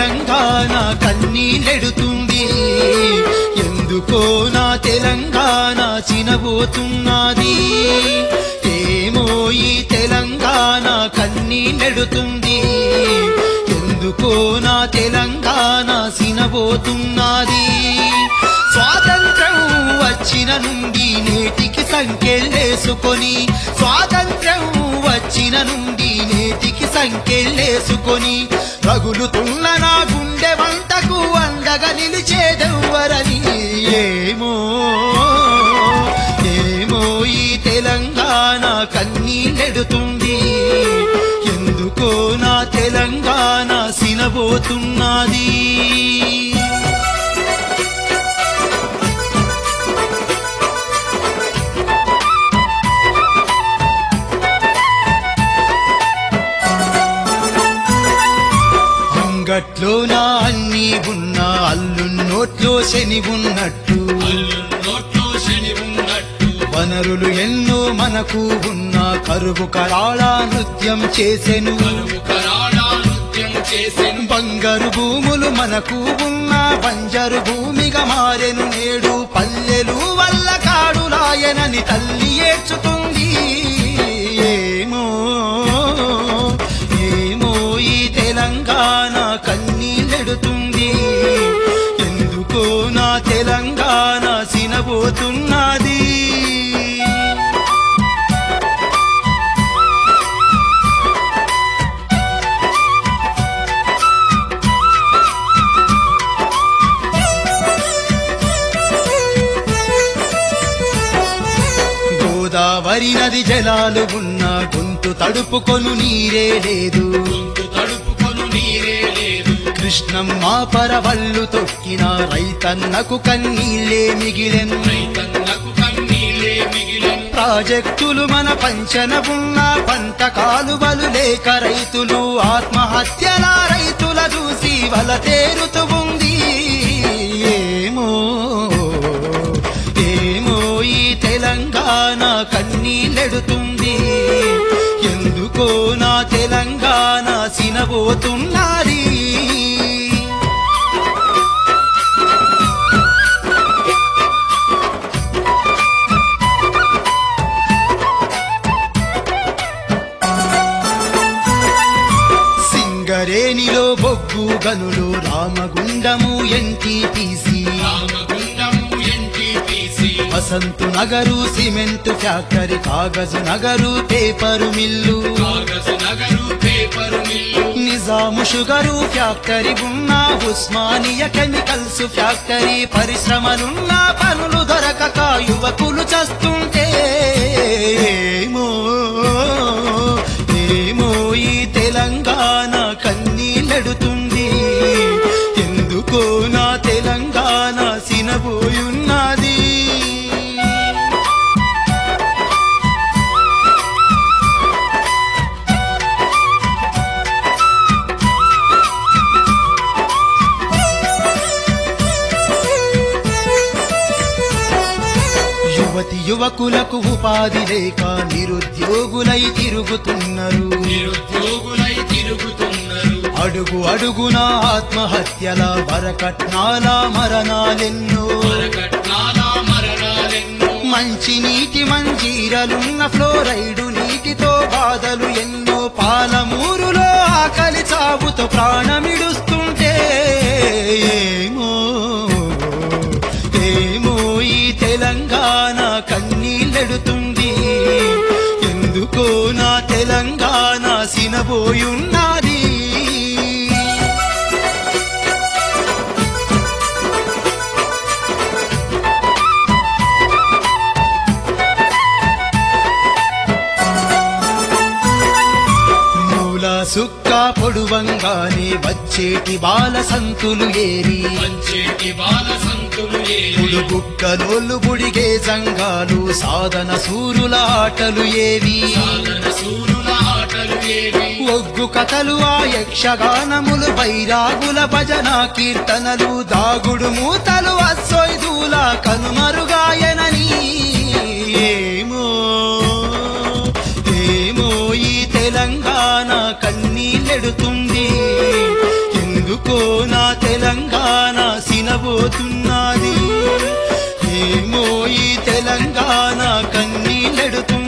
తెలంగాణ కన్నీళ్ళెడుతుంది ఎందుకో నా తెలంగాణ చినబోతున్నది ఏమో ఈ తెలంగాణ కన్నీళ్ళెడుతుంది ఎందుకో నా తెలంగాణ సినబోతున్నది స్వాతంత్రం వచ్చిన నుండి నేటికి సంఖ్యలేసుకొని స్వాతంత్రం వచ్చిన నుండి నేటికి సంఖ్యలేసుకొని రగులుతున్న నా గుండె వంటకు అండగా నిలిచేదెవ్వరని ఏమో ఏమో ఈ తెలంగాణ కన్నీళ్ళెడుతుంది ఎందుకో నా తెలంగాణ సినబోతున్నది అంగట్లో నా అన్ని ఉన్న అల్లు నోట్లో శని ఉన్నట్టు అల్లు నోట్లో శని ఉన్నట్టు వనరులు ఎన్నో మనకు ఉన్న కరువు కరాళ నృత్యం చేసెను కరువు కరాళ నృత్యం చేసెను బంగారు భూములు మనకు ఉన్న బంజరు భూమిగా మారెను నేడు పల్లెలు వల్ల కాడులాయనని తల్లి ఏడ్చుతుంది ఏమో ఏమో ఈ తెలంగాణ కన్నీళ్ళెడుతుంది ఎందుకో నా తెలంగాణ సినబోతున్నది గోదావరి నది జలాలు ఉన్న గొంతు తడుపుకొను నీరే లేదు గొంతు తడుపుకొను నీరే లేదు కృష్ణమ్మ పరవళ్ళు తొక్కిన రైతన్నకు కన్నీళ్ళే మిగిలెను రైతన్నకు కన్నీలే మిగిలెను ప్రాజెక్టులు మన పంచన ఉన్న పంట కాలువలు లేక రైతులు ఆత్మహత్యల రైతుల చూసి వల తేరుతూ ఉంది ఏమో ఏమో ఈ తెలంగాణ కన్నీళ్ళెడుతుంది ఎందుకో నా తెలంగాణ సినబోతున్నది సింగరేణిలో బొగ్గు గనులు Ramagundam NTPC Ramagundam NTPC Vasanth Nagar cement factory Kagaz Nagar paper mill Kagaz Nagar paper mill Nizam sugar factory ఉన్న ఉస్మానియ కెమికల్స్ ఫ్యాక్టరీ పరిశ్రమలున్న పనులు దొరకక యువకులు చస్తుంటే ఏమో ఏమో ఈ తెలంగాణ కన్నీళ్ళెడుతుంది ఎందుకో నా తెలంగాణ సినబోయున్నది యువతి యువకులకు ఉపాధి లేక నిరుద్యోగులై తిరుగుతున్నారు నిరుద్యోగులై తిరుగుతున్నారు అడుగు అడుగున ఆత్మహత్యల వరకట్నాల మరణాలెన్నో మరకట్నాల మరణాలెన్నో మంచి నీటి మంజీరలున్న ఫ్లోరైడు నీటితో బాధలు ఎన్నో పాలమూరులో ఆకలి చావుతో ప్రాణమిడుస్తుంటే ఏమో ఏమో ఈ తెలంగాణ కన్నీళ్ళెడుతుంది ఎందుకో నా తెలంగాణ సినబోయున్నది మూల సుక్క పొడువంగానే వచ్చేటి బాల సంతులు ఏరి వచ్చేటి బాల సంతులు ఏరి బుడుబుక్కలోళ్ళు బుడిగే సంఘాలు సాధన సూరుల ఆటలు ఏవి సాధన సూరుల ఆటలు ఏవి ఒగ్గు కథలు ఆ యక్షగానములు బైరాగుల భజన కీర్తనలు దాగుడు మూతలు అస్సొయ్దూల కనుమరుగాయనని ఏమో ఏమో ఈ తెలంగాణ కన్నీళ్ళెడుతుంది ఎందుకో తెలంగాణ సినబోతున్నది ఏమో ఈ తెలంగాణ కన్నీళ్ళెడుతున్నది